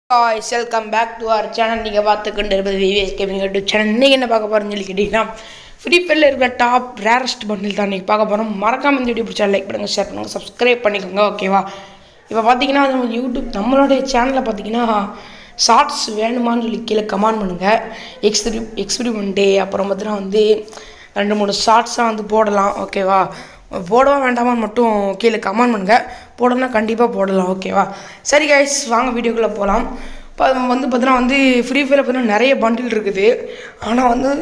ஹாய்ஸ் welcome back to our channel நீங்கள் பார்த்து கொண்டு இருப்பது விவிஎஸ் கேமிங் யூடியூப் சேனல் இன்றைக்கி என்ன பார்க்க போகிறோம்னு சொல்லி கேட்டிங்கன்னா ஃப்ரீ ஃபயரில் இருக்கிற டாப் ரேரஸ்ட் பண்டில் தான் இன்றைக்கி பார்க்க போகிறோம் மறக்காம இந்த வீடியோ பிடிச்சா லைக் பண்ணுங்கள் ஷேர் பண்ணுங்கள் சப்ஸ்கிரைப் பண்ணிக்கோங்க ஓகேவா இப்போ பார்த்தீங்கன்னா நம்ம யூடியூப் நம்மளுடைய சேனலில் பார்த்தீங்கன்னா ஷார்ட்ஸ் வேணுமான்னு சொல்லி கீழே கமெண்ட் பண்ணுங்கள் எக்ஸ்பிரி எக்ஸ்பிரிமெண்ட்டு அப்புறம் பார்த்தீங்கன்னா வந்து ரெண்டு மூணு ஷார்ட்ஸாக வந்து போடலாம் ஓகேவா போடவா வேண்டாமான்னு மட்டும் கீழே கமெண்ட் பண்ணுங்கள் போடணும்னா கண்டிப்பாக போடலாம் ஓகேவா சரி கைஸ் வாங்க வீடியோக்குள்ளே போகலாம் இப்போ வந்து பார்த்தீங்கன்னா வந்து ஃப்ரீ ஃபயரில் பார்த்தீங்கன்னா நிறைய பண்டில் இருக்குது ஆனால் வந்து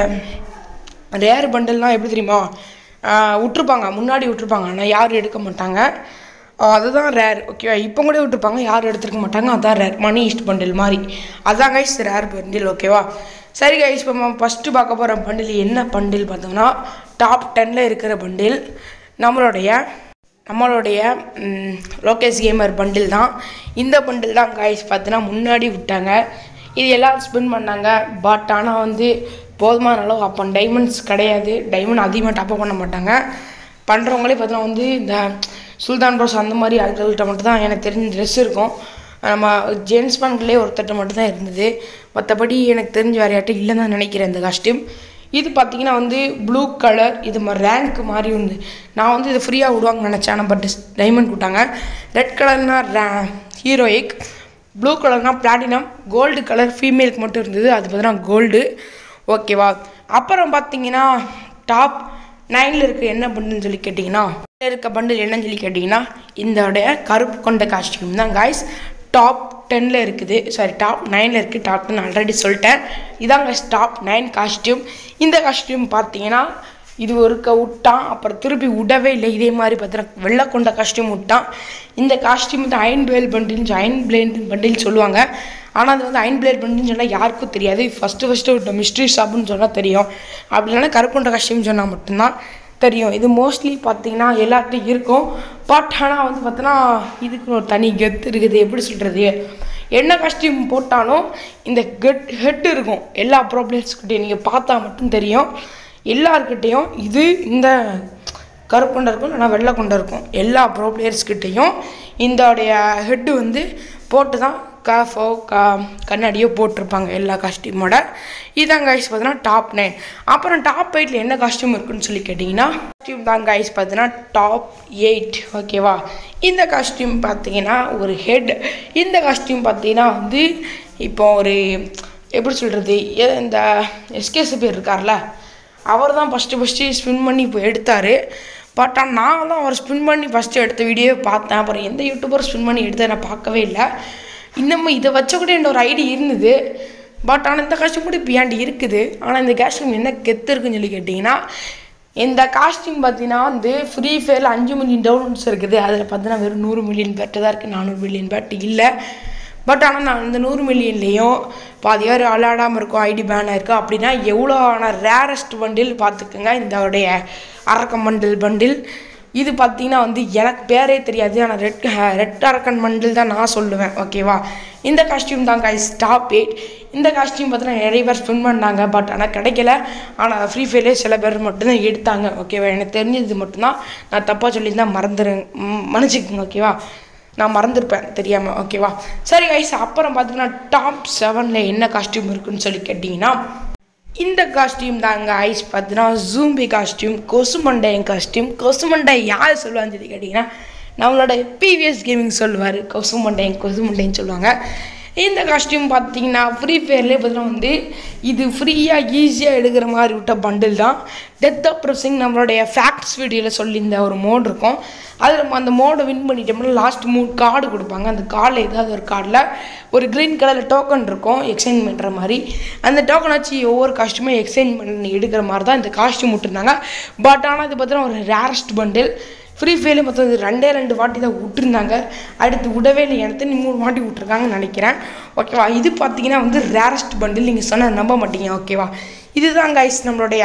ரேர் பண்டில்னால் எப்படி தெரியுமா ஆஹ் விட்ருப்பாங்க முன்னாடி விட்ருப்பாங்க ஆனால் யாரும் எடுக்க மாட்டாங்க ஆஹ் அதுதான் ரேர் ஓகேவா இப்போ கூட விட்டுருப்பாங்க யாரும் எடுத்துருக்க மாட்டாங்க அதான் ரேர் மணி ஈஸ்ட் பண்டில் மாதிரி அதான் கைஸ் ரேர் பண்டில் ஓகேவா சரி கைஸ் இப்போ நம்ம ஃபஸ்ட்டு பார்க்க போகிற பண்டில் என்ன பண்டில் பார்த்தோம்னா டாப் டென்னில் இருக்கிற பண்டில் நம்மளுடைய நம்மளுடைய ம், லோகேஷ் கேமர் பண்டில் தான் இந்த பண்டில் தான் காய்ஸ் பார்த்தீங்கன்னா முன்னாடி விட்டாங்க இது எல்லாரும் ஸ்பின் பண்ணாங்க பட் ஆனால் வந்து போதுமான அளவு அப்போ டைமண்ட்ஸ் கிடையாது டைமண்ட் அதிகமாக டாப்அப் பண்ண மாட்டாங்க பண்ணுறவங்களே பார்த்தீங்கன்னா வந்து இந்த சுல்தான் ப்ரோஸ் அந்த மாதிரி ஆட்கள்கிட்ட மட்டும் தான் எனக்கு தெரிஞ்ச ட்ரெஸ் இருக்கும் நம்ம ஜேம்ஸ் பாண்ட்லேயே ஒருத்தட்ட மட்டும் தான் இருந்தது மற்றபடி எனக்கு தெரிஞ்ச வேறு யார்ட்டும் இல்லைன்னு தான் நினைக்கிறேன் இந்த காஸ்டியூம் இது பார்த்தீங்கன்னா வந்து ப்ளூ கலர் இது மாதிரி ரேங்க் மாதிரி வந்து நான் வந்து இது ஃப்ரீயாக விடுவாங்கன்னு நினச்சேன் ஆனால் பட் டைமண்ட் விட்டாங்க ரெட் கலர்னா ரே ஹீரோயிக் ப்ளூ கலர்னா பிளாட்டினம் கோல்டு கலர் ஃபீமேலுக்கு மட்டும் இருந்தது அது பார்த்தீங்கன்னா கோல்டு ஓகேவா அப்புறம் பார்த்தீங்கன்னா டாப் நைனில் இருக்க என்ன பண்டுன்னு சொல்லி கேட்டிங்கன்னா இருக்க பண்டில் என்னன்னு சொல்லி கேட்டிங்கன்னா இதோடைய கருப்பு கொண்ட காஸ்டியூம் தான் காய்ஸ் டாப் டென்னில் இருக்குது சாரி டாப் நைனில் இருக்குது டாப் டென் ஆல்ரெடி சொல்லிட்டேன் இதான் guys டாப் நைன் காஸ்டியூம் இந்த காஸ்டியூம் பார்த்தீங்கன்னா இது ஒருக்க விட்டான் அப்புறம் திருப்பி விடவே இல்லை இதே மாதிரி பார்த்தீங்கன்னா வெள்ளை கொண்ட காஸ்டியூம் விட்டான் இந்த காஸ்டியூம் வந்து iron blade bundle iron blade bundle சொல்லுவாங்க ஆனால் அது வந்து அயன் பிளேட் பண்டில்னு சொன்னால் யாருக்கும் தெரியாது ஃபஸ்ட்டு ஃபஸ்ட்டு விட்ட மிஸ்ட்ரி ஷாப்னு சொன்னால் தெரியும் அப்படி இல்லைன்னா கருப்புண்ட காஸ்டியூம் சொன்னால் மட்டும்தான் தெரியும் இது மோஸ்ட்லி பார்த்தீங்கன்னா எல்லார்ட்டையும் இருக்கும் பட் ஆனால் வந்து பார்த்தோன்னா இதுக்கு ஒரு தனி கெத்து இருக்குது எப்படி சொல்கிறது என்ன காஸ்டியூம் போட்டாலும் இந்த கெட் ஹெட் இருக்கும் எல்லா ப்ராப்ளம்ஸ்கிட்டையும் நீங்கள் பார்த்தா மட்டும் தெரியும் எல்லாருக்கிட்டேயும் இது இந்த கருப்பு கொண்ட இருக்கும் இல்லைனா வெள்ளை கொண்ட இருக்கும் எல்லா ப்ரோ பிளேயர்ஸ்கிட்டையும் இந்தோடைய ஹெட்டு வந்து போட்டு தான் காஃபோ கா கண்ணாடியோ போட்டிருப்பாங்க எல்லா காஸ்டியூமோட இதான் கைஸ் பார்த்தீங்கன்னா டாப் நைன் அப்புறம் டாப் எயிட்டில் என்ன காஸ்டியூம் இருக்குன்னு சொல்லி கேட்டிங்கன்னா காஸ்டியூம் தான் கைஸ் பார்த்தீங்கன்னா டாப் எயிட் ஓகேவா இந்த காஸ்டியூம் பார்த்தீங்கன்னா ஒரு ஹெட் இந்த காஸ்டியூம் பார்த்தீங்கன்னா வந்து இப்போ ஒரு எப்படி சொல்கிறது இந்த எஸ்கேசிபி இருக்கார்ல அவர் தான் ஃபஸ்ட்டு ஃபஸ்ட்டு ஸ்பின் பண்ணி இப்போ எடுத்தார் பட் ஆனால் நான் தான் அவர் ஸ்பின் பண்ணி ஃபஸ்ட்டு எடுத்த வீடியோவை பார்த்தேன் அப்புறம் எந்த யூடியூபர் ஸ்பின் பண்ணி எடுத்ததை நான் பார்க்கவே இல்லை இன்னமும் இதை வச்ச கூட என்ற ஒரு ஐடி இருந்தது பட் ஆனால் இந்த காஸ்டியூம் கூட இப்போ ஏன்டி இருக்குது ஆனால் இந்த காஸ்டியூம் என்ன கெத்து இருக்குன்னு சொல்லி கேட்டிங்கன்னா இந்த காஸ்டியூம் பார்த்தீங்கன்னா வந்து ஃப்ரீ ஃபயரில் அஞ்சு மில்லியன் டவுன்லோட்ஸ் இருக்குது அதில் பார்த்தீங்கன்னா வெறும் நூறு மில்லியன் பேட்டு தான் இருக்குது நானூறு மில்லியன் பேட்டு இல்லை பட் ஆனால் நான் இந்த நூறு மில்லியன்லேயும் பாதி பேர் விளையாடாமல் இருக்கும் ஐடி பேன் ஆயிருக்கும் அப்படின்னா எவ்வளோ ஆன ரேரஸ்ட் பண்டில் பார்த்துக்குங்க இதோடைய அரக்கம் பண்டில் பண்டில் இது பார்த்தீங்கன்னா வந்து எனக்கு பேரே தெரியாது ஆனால் ரெட் ரெட் அரக்கன் பண்டில் தான் நான் சொல்லுவேன் ஓகேவா இந்த காஸ்டியூம் தான் கைஸ் டாப் எயிட் இந்த காஸ்டியூம் பார்த்தீங்கன்னா நிறைய பேர் ஸ்பின் பண்ணாங்க பட் ஆனால் கிடைக்கல ஆனால் ஃப்ரீ ஃபயர்லேயே சில பேர் மட்டும்தான் எடுத்தாங்க ஓகேவா எனக்கு தெரிஞ்சது மட்டும்தான் நான் தப்பாக சொல்லியிருந்தா மறந்துரு ம், மன்னிச்சுக்கோங்க ஓகேவா நான் மறந்துருப்பேன் தெரியாமல் ஓகேவா சரி கைஸ் அப்புறம் பார்த்தீங்கன்னா டாப் செவனில் என்ன காஸ்டியூம் இருக்குன்னு சொல்லி கேட்டிங்கன்னா இந்த காஸ்டியூம் தாங்க ஐஸ் பார்த்தீங்கன்னா ஜூம்பி காஸ்டியூம் கொசுமண்டையன் காஸ்டியூம் கொசுமண்டை யார் சொல்லுவான்னு சொல்லி கேட்டிங்கன்னா நம்மளோட பிவிஎஸ் கேமிங் சொல்லுவார் கொசுமண்டையன் கொசுமண்டைன்னு சொல்லுவாங்க இந்த காஸ்டியூம் பார்த்தீங்கன்னா ஃப்ரீ ஃபயர்லேயே பார்த்தீங்கன்னா வந்து இது ஃப்ரீயாக ஈஸியாக எடுக்கிற மாதிரி விட்ட பண்டில் தான் டெத் ஆஃப் ப்ரெஸிங் நம்மளுடைய ஃபேக்ட்ஸ் வீடியோவில் சொல்லியிருந்த ஒரு மோட் இருக்கும் அதில் நம்ம அந்த மோடை வின் பண்ணிட்டோம்னா லாஸ்ட் மூணு கார்டு கொடுப்பாங்க அந்த கார்டில் ஏதாவது ஒரு கார்டில் ஒரு க்ரீன் கலரில் டோக்கன் இருக்கும் எக்ஸ்சேஞ்ச் பண்ணுற மாதிரி அந்த டோக்கன் வச்சு ஒவ்வொரு காஸ்ட்யூமே எக்ஸ்சேஞ்ச் பண்ணி எடுக்கிற மாதிரி தான் இந்த காஸ்ட்யூம் விட்டுருந்தாங்க பட் ஆனால் இது பார்த்தீங்கன்னா ஒரு ரேரஸ்ட் பண்டில் ஃப்ரீ ஃபயர்லேயும் மொத்தம் இது ரெண்டே ரெண்டு வாட்டி தான் விட்டுருந்தாங்க அடுத்து விடவே இல்லை எனக்கு நீ மூணு வாட்டி விட்ருக்காங்கன்னு நினைக்கிறேன் ஓகேவா இது பார்த்தீங்கன்னா வந்து ரேரஸ்ட் பண்டில் நீங்கள் சொன்னால் நம்ப மாட்டீங்க ஓகேவா இதுதான் கைஸ் நம்மளுடைய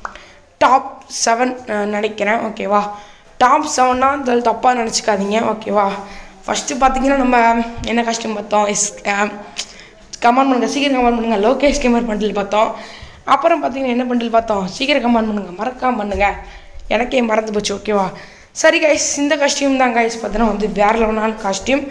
டாப் செவன் நினைக்கிறேன் ஓகேவா டாப் செவன்னா அதில் தப்பாக நினச்சிக்காதீங்க ஓகேவா ஃபஸ்ட்டு பார்த்தீங்கன்னா நம்ம என்ன காஸ்டியூம் பார்த்தோம் எஸ் கமெண்ட் பண்ணுங்கள் சீக்கிரம் கமெண்ட் பண்ணுங்கள் லோகேஷ் கேமர் பண்டில் பார்த்தோம் அப்புறம் பார்த்தீங்கன்னா என்ன பண்டில் பார்த்தோம் சீக்கிரம் கமெண்ட் பண்ணுங்கள் மறக்காம பண்ணுங்கள் எனக்கே மறந்து போச்சு ஓகேவா சரி கைஸ் இந்த காஸ்டியூம் தான் கைஸ் பார்த்தீங்கன்னா வந்து வேறு லெவலான காஸ்டியூம்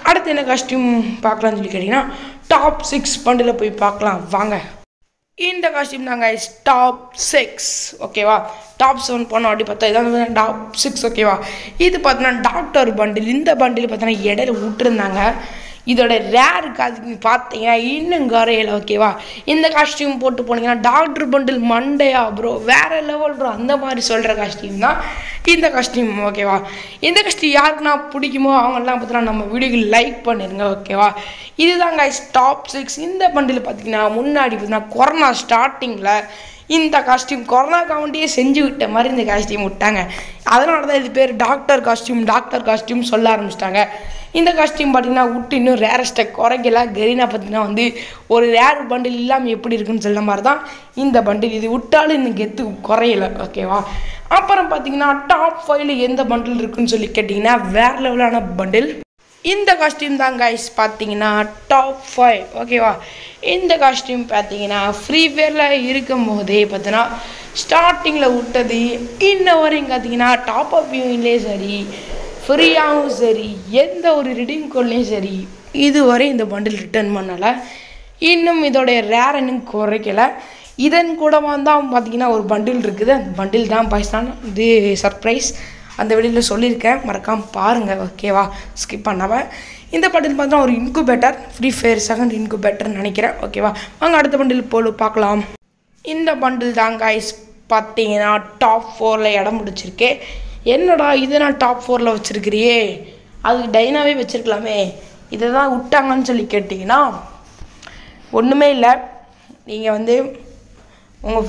அடுத்து என்ன காஸ்டியூம் பார்க்கலாம்னு சொல்லி கேட்டிங்கன்னா டாப் சிக்ஸ் பண்டில் போய் பார்க்கலாம் வாங்க இந்த காஸ்டியூம் தாங்க டாப் சிக்ஸ் ஓகேவா டாப் செவன் போனோம் அப்படி பார்த்தா இதான் டாப் சிக்ஸ் ஓகேவா இது பார்த்தீங்கன்னா டாக்டர் பண்டில் இந்த பண்டில் பார்த்தீங்கன்னா இடையில விட்டுருந்தாங்க இதோட ரேருக்கு அதுக்கு பார்த்தீங்கன்னா இன்னும் குறையல ஓகேவா இந்த காஸ்டியூம் போட்டு போனீங்கன்னா டாக்டர் பண்டில் மண்டையா ப்ரோ வேற லெவல் ப்ரோ அந்த மாதிரி சொல்கிற காஸ்டியூம் தான் இந்த காஸ்டியூம் ஓகேவா இந்த காஸ்டியூம் யாருக்குன்னா பிடிக்குமோ அவங்கெல்லாம் பார்த்தீங்கன்னா நம்ம வீடியோக்கு லைக் பண்ணிருங்க ஓகேவா இதுதான் கைஸ் டாப் சிக்ஸ் இந்த பண்டில் பார்த்தீங்கன்னா முன்னாடி பார்த்தீங்கன்னா கொரோனா ஸ்டார்டிங்கில் இந்த காஸ்டியூம் கொரோனா காவண்டியே செஞ்சு விட்ட மாதிரி இந்த காஸ்டியூம் விட்டாங்க அதனால தான் இது பேர் டாக்டர் காஸ்டியூம் டாக்டர் காஸ்டியூம் சொல்ல ஆரம்பிச்சிட்டாங்க இந்த காஸ்டியூம் பார்த்தீங்கன்னா விட்டு இன்னும் ரேரஸ்ட்டை குறைக்கல கெரினா பார்த்தீங்கன்னா வந்து ஒரு ரேர் பண்டில் இல்லாமல் எப்படி இருக்குன்னு சொல்ல மாதிரி தான் இந்த பண்டில் இது விட்டாலும் இன்னும் கெத்து குறையல ஓகேவா அப்புறம் பார்த்தீங்கன்னா டாப் ஃபைவ்ல எந்த பண்டில் இருக்குன்னு சொல்லி கேட்டிங்கன்னா வேற லெவலான பண்டில் இந்த காஸ்டியூம் தான் கைஸ் பார்த்தீங்கன்னா டாப் ஃபைவ் ஓகேவா இந்த காஸ்டியூம் பார்த்தீங்கன்னா ஃப்ரீ ஃபயரில் இருக்கும் போதே பார்த்தீங்கன்னா ஸ்டார்டிங்கில் விட்டது இன்ன வரையும் பார்த்தீங்கன்னா டாப் அப் வியூவிங்லேயும் சரி ஃப்ரீயாகவும் சரி எந்த ஒரு ரிடீம் கோட்லேயும் சரி இதுவரை இந்த பண்டில் ரிட்டர்ன் பண்ணலை இன்னும் இதோடைய ரேர் இன்னும் குறைக்கல இதன் கூடமா தான் பார்த்தீங்கன்னா ஒரு பண்டில் இருக்குது அந்த பண்டில் தான் பாய்ஸ்தான் இது சர்ப்ரைஸ் அந்த வெளியில் சொல்லியிருக்கேன் மறக்காமல் பாருங்கள் ஓகேவா ஸ்கிப் பண்ணாமல் இந்த பண்டில் பார்த்தா ஒரு இன்குபேட்டர் ஃப்ரீ ஃபயர் செகண்ட் இன்குபேட்டர்னு நினைக்கிறேன் ஓகேவா வாங்க அடுத்த பண்டில் போல பார்க்கலாம் இந்த பண்டில் தான் கைஸ் பார்த்தீங்கன்னா டாப் ஃபோரில் இடம் பிடிச்சிருக்கு என்னடா இதை நான் டாப் ஃபோரில் வச்சுருக்கிறியே அதுக்கு டைனாவே வச்சுருக்கலாமே இதை தான் விட்டாங்கன்னு சொல்லி கேட்டிங்கன்னா ஒன்றுமே இல்லை நீங்கள் வந்து உங்கள்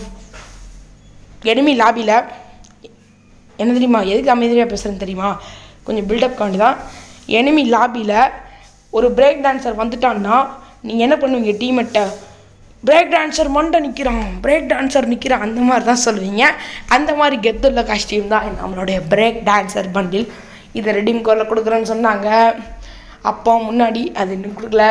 எனிமி லாபியில் என்ன தெரியுமா எதுக்கு அமைதியாக பேசுகிறேன்னு தெரியுமா கொஞ்சம் பில்டப் காண்டி தான் எனிமி லாபியில் ஒரு பிரேக் டான்ஸர் வந்துட்டான்னா நீங்கள் என்ன பண்ணுவீங்க டீமெட்டை பிரேக் டான்ஸர் மண்டை நிற்கிறான் பிரேக் டான்ஸர் நிற்கிறான் அந்த மாதிரி தான் சொல்லுவீங்க அந்த மாதிரி கெத்துள்ள காஸ்டியூம் தான் நம்மளுடைய பிரேக் டான்ஸர் பண்டில் இதை ரெடீம் கோரில் கொடுக்குறேன்னு சொன்னாங்க அப்போ முன்னாடி அது இன்னும் கொடுக்கல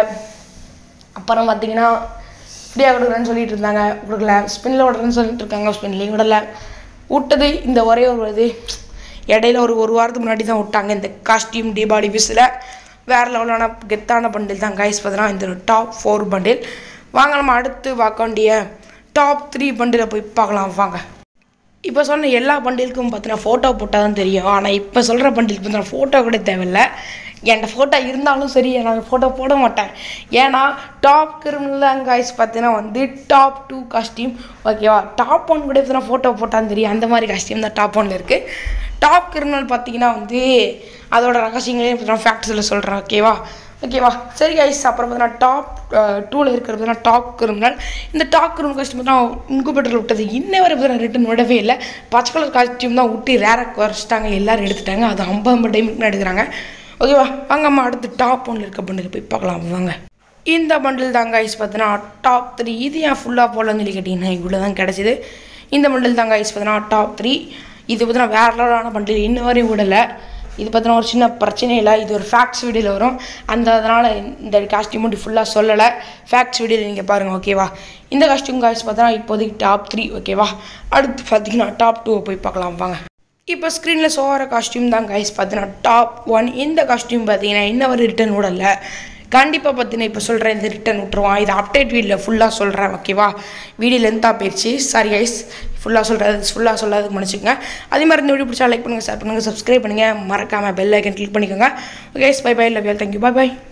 அப்புறம் பார்த்தீங்கன்னா ஃப்ரீயாக கொடுக்குறேன்னு சொல்லிட்டு இருந்தாங்க கொடுக்கல ஸ்பின்னில் விடுறேன்னு சொல்லிட்டு இருக்காங்க ஸ்பின்லேயும் விடல விட்டது இந்த ஒரே ஒரு இது இடையில ஒரு ஒரு வாரத்துக்கு முன்னாடி தான் விட்டாங்க இந்த காஸ்டியூம் தீபாவளி விசில் வேறு லெவலான கெத்தான பண்டில் தான் கைஸ் பார்த்தீங்கன்னா இந்த டாப் ஃபோர் பண்டில் வாங்க நம்ம அடுத்து பார்க்க வேண்டிய டாப் த்ரீ பண்டிலை போய் பார்க்கலாம் வாங்க இப்போ சொன்ன எல்லா பண்டிலுக்கும் பார்த்தீங்கன்னா ஃபோட்டோ போட்டால் தான் தெரியும் ஆனால் இப்போ சொல்கிற பண்டிலுக்கு பார்த்தீங்கன்னா ஃபோட்டோ கூட தேவையில்லை என்கிட்ட ஃபோட்டோ இருந்தாலும் சரி நான் ஃபோட்டோ போட மாட்டேன் ஏன்னா டாப் கிரிமினல் காய்ஸ் பார்த்தீங்கன்னா வந்து டாப் டூ காஸ்டியூம் ஓகேவா டாப் ஒன் கூட பார்த்தீங்கன்னா ஃபோட்டோ போட்டாலும் தெரியும் அந்த மாதிரி காஸ்டியூம் தான் டாப் ஒன்ல இருக்குது டாப் கிரிமினல் பார்த்தீங்கன்னா வந்து அதோட ரகசியங்களையும் பார்த்தீங்கன்னா ஃபேக்ட்ஸில் சொல்கிறேன் ஓகேவா ஓகேவா சரி கைஸ் அப்புறம் பார்த்தீங்கன்னா டாப் டூவில் இருக்கிறது பார்த்தீங்கன்னா டாப் கிரிமினல் இந்த டாப் கிரிமினல் காஸ்டியூம் பார்த்தீங்கன்னா இன்குபேட்டரில் விட்டது இன்ன வரை பார்த்தீங்கன்னா ரிட்டன் விடவே இல்லை பச்சை கலர் காஸ்டியூம் தான் விட்டு ரேராக குறைச்சிட்டாங்க எல்லாரும் எடுத்துட்டாங்க அது ஐம்பது ஐம்பது டைம் எடுக்கிறாங்க ஓகேவா வாங்க அம்மா அடுத்து டாப் ஒன்ல இருக்க பண்டில் போய் பார்க்கலாம் வாங்க இந்த பண்டில் தாங்க ஐஸ் பார்த்தீங்கன்னா டாப் த்ரீ இது ஏன் ஃபுல்லாக போடலன்னு சொல்லி கேட்டிங்கன்னா இவ்வளோ தான் கிடச்சிது இந்த பண்டில் தாங்க ஐஸ் பார்த்தீங்கன்னா டாப் த்ரீ இது பார்த்தீங்கன்னா வேற லெவலான பண்டில் இன்ன வரையும் விடலை இது பார்த்தீங்கன்னா ஒரு சின்ன பிரச்சனை இல்லை இது ஒரு ஃபேக்ட்ஸ் வீடியோவில் வரும் அந்த அதனால் இந்த காஸ்டியூம் மட்டும் ஃபுல்லாக சொல்லலை ஃபேக்ட்ஸ் வீடியோவில் நீங்கள் பாருங்கள் ஓகேவா இந்த காஸ்டியூம் காய்ஸ் பார்த்தீங்கன்னா இப்போதைக்கு டாப் த்ரீ ஓகேவா அடுத்து பார்த்தீங்கன்னா டாப் டூவை போய் பார்க்கலாம் வாங்க இப்போ ஸ்க்ரீனில் சோற காஸ்டியூம் தான் கைஸ் பார்த்தீங்கன்னா டாப் ஒன் இந்த காஸ்டியூம் பார்த்தீங்கன்னா இன்ன ஒரு ரிட்டன் விடல கண்டிப்பாக பார்த்தீங்கன்னா இப்போ சொல்கிறேன் இந்த ரிட்டன் விட்டுருவான் இது அப்டேட் வீடியோவில் ஃபுல்லாக சொல்கிறேன் ஓகேவா வீடியோ லென்த்தாக போயிடுச்சு சாரி கைஸ் ஃபுல்லாக சொல்கிறது ஃபுல்லாக சொல்லாதுக்கு மன்னிச்சுக்கோங்க அதே மாதிரி இந்த வீடியோ பிடிச்சா லைக் பண்ணுங்கள் ஷேர் பண்ணுங்கள் சப்ஸ்கிரைப் பண்ணுங்கள் மறக்காமல் பெல் ஐக்கன் கிளிக் பண்ணிக்கோங்க okay bye bye love you thank you bye by